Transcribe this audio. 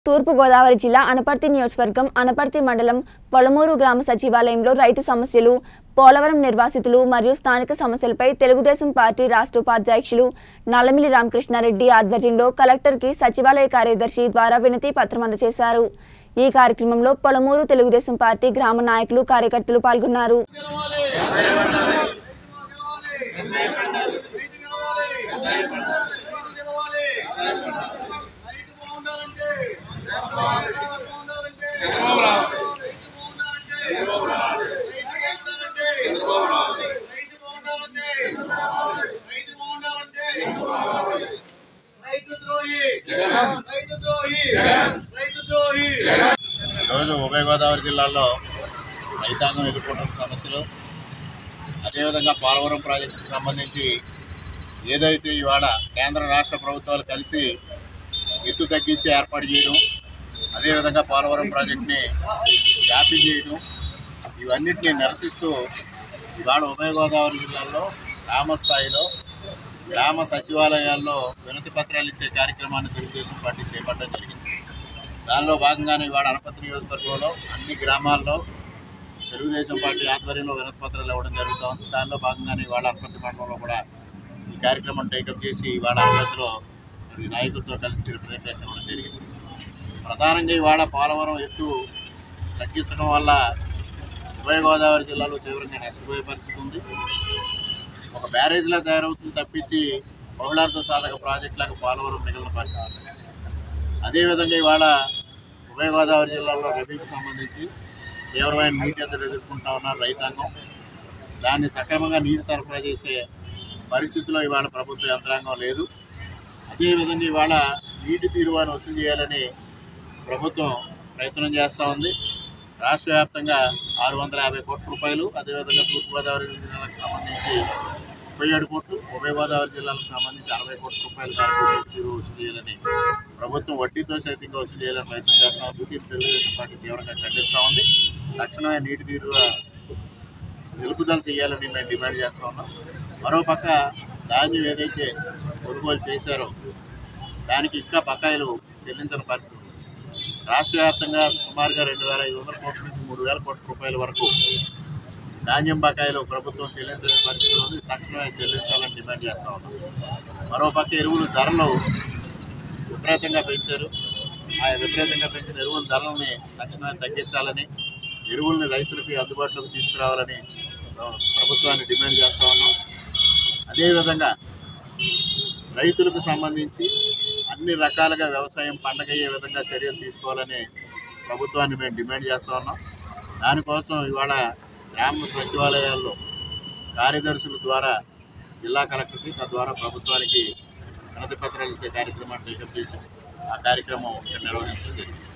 తూర్పుగోదావరి జిల్లా అనపర్తి నియోజకవర్గం అనపర్తి మండలం పొలమూరు గ్రామ సచివాలయంలో రైతు సమస్యలు పోలవరం నిర్వాసితులు మరియు స్థానిక సమస్యలపై తెలుగుదేశం పార్టీ రాష్ట్ర ఉపాధ్యక్షులు నల్లమిల్లి రామకృష్ణారెడ్డి ఆధ్వర్యంలో కలెక్టర్కి సచివాలయ కార్యదర్శి ద్వారా వినతి పత్రం అందజేశారు ఈ కార్యక్రమంలో పొలమూరు తెలుగుదేశం పార్టీ గ్రామ నాయకులు కార్యకర్తలు పాల్గొన్నారు రైతు ద్రోహి రైతు ద్రోహి రైతు ద్రోహి ఈరోజు ఉభయ గోదావరి జిల్లాల్లో రైతాంగం ఎదుర్కొంటున్న సమస్యలు అదేవిధంగా పోలవరం ప్రాజెక్టుకు సంబంధించి ఏదైతే ఇవాళ కేంద్ర రాష్ట్ర ప్రభుత్వాలు కలిసి ఎత్తు తగ్గించి ఏర్పాటు చేయడం అదేవిధంగా పోలవరం ప్రాజెక్టుని వ్యాపి చేయడం ఇవన్నిటిని నిరసిస్తూ ఇవాళ ఉభయ గోదావరి జిల్లాల్లో గ్రామ స్థాయిలో గ్రామ సచివాలయాల్లో వినతి పత్రాలు ఇచ్చే కార్యక్రమాన్ని తెలుగుదేశం పార్టీ చేపట్టడం జరిగింది దానిలో భాగంగానే ఇవాళ అనపత్రి నియోజకవర్గంలో అన్ని గ్రామాల్లో తెలుగుదేశం పార్టీ ఆధ్వర్యంలో వినతి పత్రాలు ఇవ్వడం జరుగుతోంది దానిలో భాగంగానే ఇవాళ అనపత్రి మండలంలో కూడా ఈ కార్యక్రమం టేకప్ చేసి ఇవాళ అనపత్రిలో మరి నాయకులతో కలిసి రిప్రజెంటేషన్ ఇవ్వడం జరిగింది ప్రధానంగా ఇవాళ పోలవరం ఎత్తు తగ్గించడం వల్ల ఉభయ గోదావరి జిల్లాలో తీవ్రంగా నష్టపోయే పరిస్థితి ఉంది ఒక బ్యారేజ్లా తయారవుతుంది తప్పించి బహుళార్థ సాధక ప్రాజెక్టులకు పోలవరం మిగిలిన పరిస్థితి అదేవిధంగా ఇవాళ ఉభయ గోదావరి జిల్లాలో రబీకి సంబంధించి తీవ్రమైన నీటి ఎద్దడి ఎదుర్కొంటా ఉన్నారు రైతాంగం దాన్ని సక్రమంగా నీరు సరఫరా చేసే పరిస్థితిలో ఇవాళ ప్రభుత్వ యంత్రాంగం లేదు అదేవిధంగా ఇవాళ నీటి తీరువాన్ని వసూలు చేయాలని ప్రభుత్వం ప్రయత్నం చేస్తూ ఉంది రాష్ట్ర వ్యాప్తంగా ఆరు వందల యాభై కోట్ల రూపాయలు అదేవిధంగా తూర్పుగోదావరి జిల్లాలకు సంబంధించి ముప్పై ఏడు కోట్లు ఉభయ గోదావరి జిల్లాలకు సంబంధించి అరవై కోట్ల రూపాయల మేరకు నీటి తీరు వసూలు చేయాలని ప్రభుత్వం వడ్డీతో సైతంగా వసూలు చేయాలని ప్రయత్నం చేస్తా ఉంది దీన్ని తెలుగుదేశం పార్టీ తీవ్రంగా ఖండిస్తూ ఉంది తక్షణమే నీటి తీరు నిలుపుదల చేయాలని మేము డిమాండ్ చేస్తూ ఉన్నాం మరోపక్క ధాన్యం ఏదైతే కొనుగోలు చేశారో దానికి ఇంకా బకాయిలు చెల్లించిన పరిస్థితి ఉంది. రాష్ట్ర వ్యాప్తంగా సుమారుగా రెండు వేల ఐదు వందల కోట్ల నుంచి మూడు వేల కోట్ల రూపాయల వరకు ధాన్యం బకాయిలు ప్రభుత్వం చెల్లించలేని పరిస్థితి ఉంది తక్షణమే చెల్లించాలని డిమాండ్ చేస్తా ఉన్నాం మరోపక్క ఎరువుల ధరలు విపరీతంగా పెంచారు ఆ విపరీతంగా పెంచిన ఎరువుల ధరలని తక్షణమే తగ్గించాలని ఎరువుల్ని రైతులకి అందుబాటులోకి తీసుకురావాలని ప్ర- ప్రభుత్వాన్ని డిమాండ్ చేస్తా ఉన్నాం అదేవిధంగా రైతులకు సంబంధించి అన్ని రకాలుగా వ్యవసాయం పండగయ్యే విధంగా చర్యలు తీసుకోవాలని ప్రభుత్వాన్ని మేము డిమాండ్ చేస్తా ఉన్నాం దానికోసం ఇవాళ గ్రామ సచివాలయాల్లో కార్యదర్శుల ద్వారా జిల్లా కలెక్టర్కి తద్వారా ప్రభుత్వానికి వినతి పత్రాలు ఇచ్చే కార్యక్రమాన్ని టేకప్ చేసి ఆ కార్యక్రమం ఇక్కడ నిర్వహించడం జరిగింది